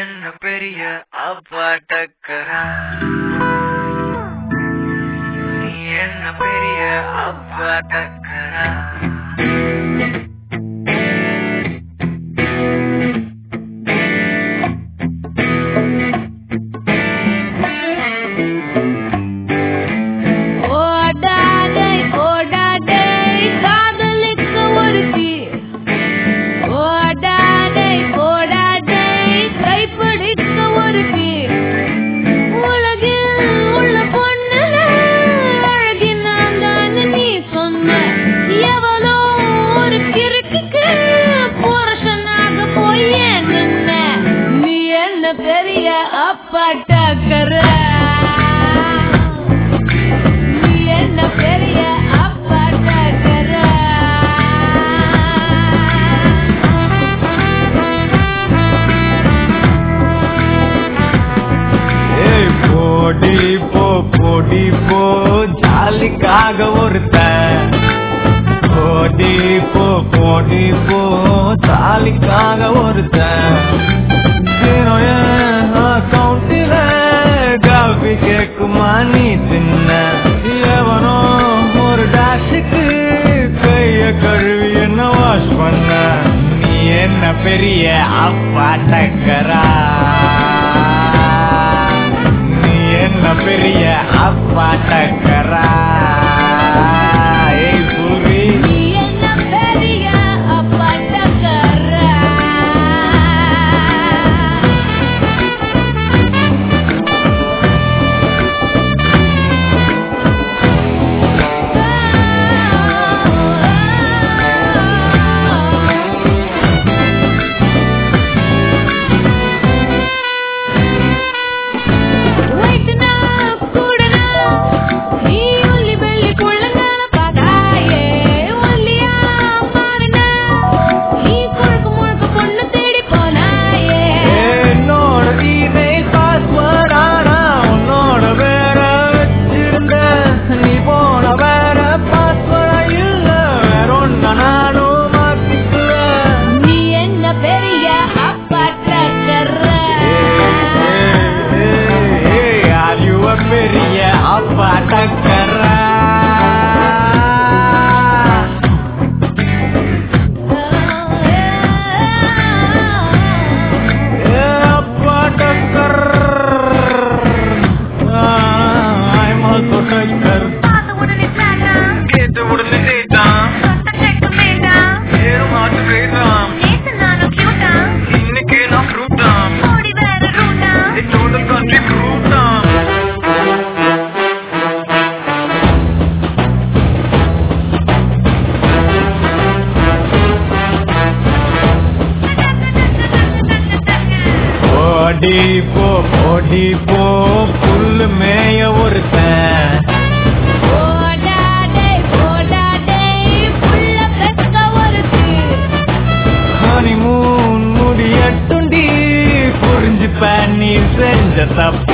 என்ன பெரிய அப்பாட்டக்கரா நீ என்ன பெரிய அப்பாட்டக்கரா ஓடாதே ஓடாதே காதலிக்க ஒருத்தி ஓடாதே ஓடாதே கைப்பிடிக்க ஒருத்தி உலகில் உள்ள பொண்ணுல அழகின் நான் தான் நீ சொன்ன எவளோ ஒரு கிறுக்குக்கு புருஷனாக போய் ஏன் நின்ன நீ என்ன பெரிய அப்பாட்டக்கற நீ என்ன பெரிய அப்பாட்டக்கற ஏய் போடி போ போடி போ ஜாலிக்காக ஒருத்த போடி போ போடி போ ஜாலிக்காக ஒருத்த தினம் என் அக்கௌண்ட்டில காபி கேக்குமா நீ தின்ன எவனோ ஒரு டாஷுக்கு கைய கழுவி என்ன வாஷ் பண்ண நீ என்ன பெரிய அப்பா டக்கரா நீ என்ன பெரிய அப்பா டக்கரா ஏய் சூரி நீ என்ன பெரிய அப்பாட்டக்கற வைட்டனா கூடனா நீ ஒல்லி வெள்ளி புள்ளங்கால பாதாயே ஒல்லியா மாறினா நீ குழுக்கு முழுக்க பொண்ணு தேடி போனாயே என்னோட இமெயில் பாஸ்வேர்ட் ஆனா உன்னோட வேற வச்சிருந்த நீ போன வேற பாஸ்வேர்ட் இல்ல வேற ஒன்ன நானும் மாத்திக்கல நீ என்ன பெரிய அப்பாட்டக்கற Are you a பெரிய அப்பா டக்கரா அப்பா டக்கர் I'm also டக்கர் கேட்ட உடனே கேட்டான் ஏறும் ஆட்டு கேட்டான் இன்னைக்கு நான் ஃப்ரூட்டான் டோட்டல் கண்ட்ரி ஃப்ரூட்டான் ஓடி போ ஓடி போ புல்லு மேய ஒருத்தன் ஓடாதே ஓடாதே புள்ள பெக்க ஒருத்தி ஹனிமூன் முடியட்டுண்டி புரிஞ்சுப்ப நீ செஞ்ச தப்ப